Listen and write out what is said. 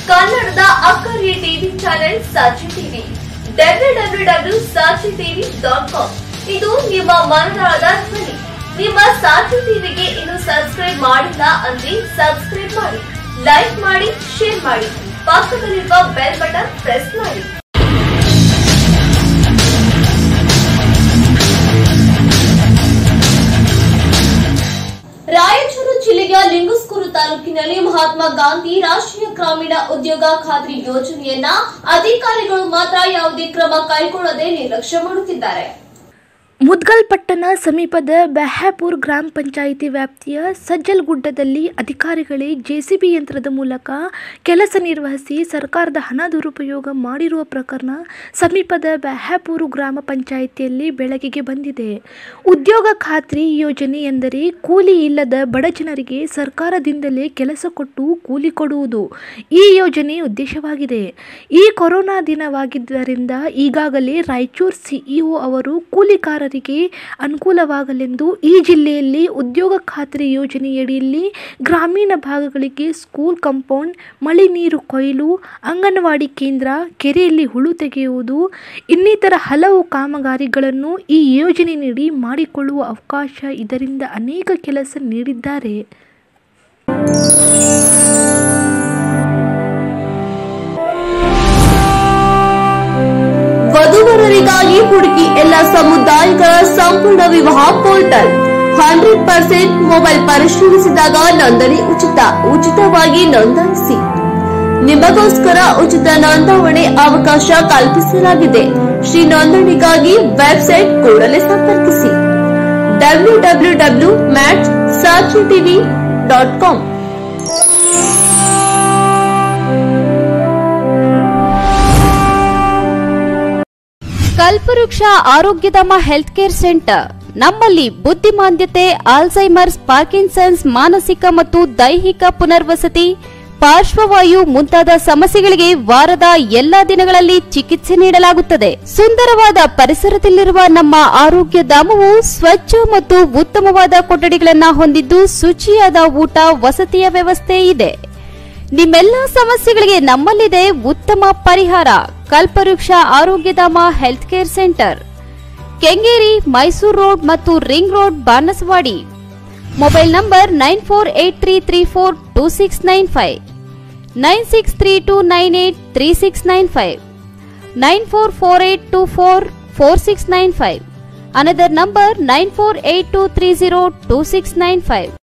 ಕನ್ನಡದ ಅಕ್ಕರೆ TV channel Sachi TV W W W Sachi TV dot com ಇದು ನಿಮ್ಮ ಮನದಾಳದ ಧ್ವನಿ ನಿಮ್ಮ ಸಾಚಿ ಟಿವಿಗೆ ಇನ್ನು ಸಬ್ಸ್ಕ್ರೈಬ್ ಮಾಡಿಲ್ಲ ಅಂದ್ರೆ ಸಬ್ಸ್ಕ್ರೈಬ್ ಮಾಡಿ ಲೈಕ್ ಮಾಡಿ ಶೇರ್ ಮಾಡಿ ಪಕ್ಕದಲ್ಲಿರುವ ಬೆಲ್ ಬಟನ್ ಪ್ರೆಸ್ ಮಾಡಿ ರಾಯಚೂರು ಜಿಲ್ಲೆಯ ಲಿಂಗಸ್ಕೂರು ತಾಲೂಕಿನಲ್ಲಿ ಮಹಾತ್ಮ ಗಾಂಧಿ ರಾಷ್ಟ್ರೀಯ ಗ್ರಾಮೀಣ ಉದ್ಯೋಗ ಖಾತ್ರಿ ಯೋಜನೆಯನ್ನ ಅಧಿಕಾರಿಗಳು ಮಾತ್ರ ಯಾವುದೇ ಕ್ರಮ ಕೈಗೊಳ್ಳದೆ ನಿರ್ಲಕ್ಷ್ಯ ಮಾಡುತ್ತಿದ್ದಾರೆ ಮುದ್ಗಲ್ ಪಟ್ಟಣ ಸಮೀಪದ ಬೆಹಾಪುರ್ ಗ್ರಾಮ ಪಂಚಾಯಿತಿ ವ್ಯಾಪ್ತಿಯ ಸಜ್ಜಲ್ಗುಡ್ಡದಲ್ಲಿ ಅಧಿಕಾರಿಗಳೇ ಜೆಸಿಬಿ ಯಂತ್ರದ ಮೂಲಕ ಕೆಲಸ ನಿರ್ವಹಿಸಿ ಸರ್ಕಾರದ ಹಣ ದುರುಪಯೋಗ ಮಾಡಿರುವ ಪ್ರಕರಣ ಸಮೀಪದ ಬೆಹಾಪುರ ಗ್ರಾಮ ಪಂಚಾಯಿತಿಯಲ್ಲಿ ಬೆಳಕಿಗೆ ಬಂದಿದೆ ಉದ್ಯೋಗ ಖಾತ್ರಿ ಯೋಜನೆ ಎಂದರೆ ಕೂಲಿ ಇಲ್ಲದ ಬಡ ಜನರಿಗೆ ಸರ್ಕಾರದಿಂದಲೇ ಕೆಲಸ ಕೊಟ್ಟು ಕೂಲಿ ಕೊಡುವುದು ಈ ಯೋಜನೆ ಉದ್ದೇಶವಾಗಿದೆ ಈ ಕೊರೋನಾ ದಿನವಾಗಿದ್ದರಿಂದ ಈಗಾಗಲೇ ರಾಯಚೂರು ಸಿಇಒ ಅವರು ಕೂಲಿಕಾರರಿಗೆ ಅನುಕೂಲವಾಗಲೆಂದು ಈ ಜಿಲ್ಲೆಯಲ್ಲಿ ಉದ್ಯೋಗ ಖಾತ್ರಿ ಯೋಜನೆಯಡಿಯಲ್ಲಿ ಗ್ರಾಮೀಣ ಭಾಗಗಳಿಗೆ ಸ್ಕೂಲ್ ಕಾಂಪೌಂಡ್ ಮಳೆ ನೀರು ಕೊಯ್ಲು ಅಂಗನವಾಡಿ ಕೇಂದ್ರ ಕೆರೆಯಲ್ಲಿ ಹುಳು ತೆಗೆಯುವುದು ಇನ್ನಿತರ ಹಲವು ಕಾಮಗಾರಿಗಳನ್ನು ಈ ಯೋಜನೆಯಡಿ ಮಾಡಿಕೊಳ್ಳುವ ಅವಕಾಶ ಇದರಿಂದ ಅನೇಕ ಕೆಲಸ ನೀಡಿದ್ದಾರೆ ವಧುವರರಿಗಾಗಿ ಹುಡುಕಿ ಎಲ್ಲ ಸಮುದಾಯಗಳ ಸಂಪೂರ್ಣ ವಿವಾಹ ಪೋರ್ಟಲ್ ಹಂಡ್ರೆಡ್ ಪರ್ಸೆಂಟ್ ಮೊಬೈಲ್ ಪರಿಶೀಲಿಸಿದಾಗ ನೋಂದಣಿ ಉಚಿತ ಉಚಿತವಾಗಿ ನೋಂದಾಯಿಸಿ ನಿಮಗೋಸ್ಕರ ಉಚಿತ ನೋಂದಾವಣೆ ಅವಕಾಶ ಕಲ್ಪಿಸಲಾಗಿದೆ ಶ್ರೀ ನೋಂದಣಿಗಾಗಿ ವೆಬ್ಸೈಟ್ ಕೂಡಲೇ ಸಂಪರ್ಕಿಸಿ W W W mat Sachi TV dot com Kalpavriksha Arogyadhama health care centre ನಮ್ಮಲ್ಲಿ ಬುದ್ಧಿಮಾಂದ್ಯತೆ ಆಲ್ಝೈಮರ್ಸ್ ಪಾರ್ಕಿನ್ಸನ್ಸ್ ಮಾನಸಿಕ ಮತ್ತು ದೈಹಿಕ ಪುನರ್ವಸತಿ ಪಾರ್ಶ್ವವಾಯು ಮುಂತಾದ ಸಮಸ್ಯೆಗಳಿಗೆ ವಾರದ ಎಲ್ಲಾ ದಿನಗಳಲ್ಲಿ ಚಿಕಿತ್ಸೆ ನೀಡಲಾಗುತ್ತದೆ ಸುಂದರವಾದ ಪರಿಸರದಲ್ಲಿರುವ ನಮ್ಮ ಆರೋಗ್ಯ ಧಾಮವು ಸ್ವಚ್ಛ ಮತ್ತು ಉತ್ತಮವಾದ ಕೊಠಡಿಗಳನ್ನ ಹೊಂದಿದ್ದು ಶುಚಿಯಾದ ಊಟ ವಸತಿಯ ವ್ಯವಸ್ಥೆ ಇದೆ ನಿಮ್ಮೆಲ್ಲ ಸಮಸ್ಯೆಗಳಿಗೆ ನಮ್ಮಲ್ಲಿದೆ ಉತ್ತಮ ಪರಿಹಾರ Kalpavriksha Arogyadhama health care centre Kengeri Mysore road ಮತ್ತು ring road Banaswadi mobile number nine four eight three three four two six nine five nine six three two nine eight three six nine five nine four four eight two four four six nine five another number nine four eight two three zero two six nine five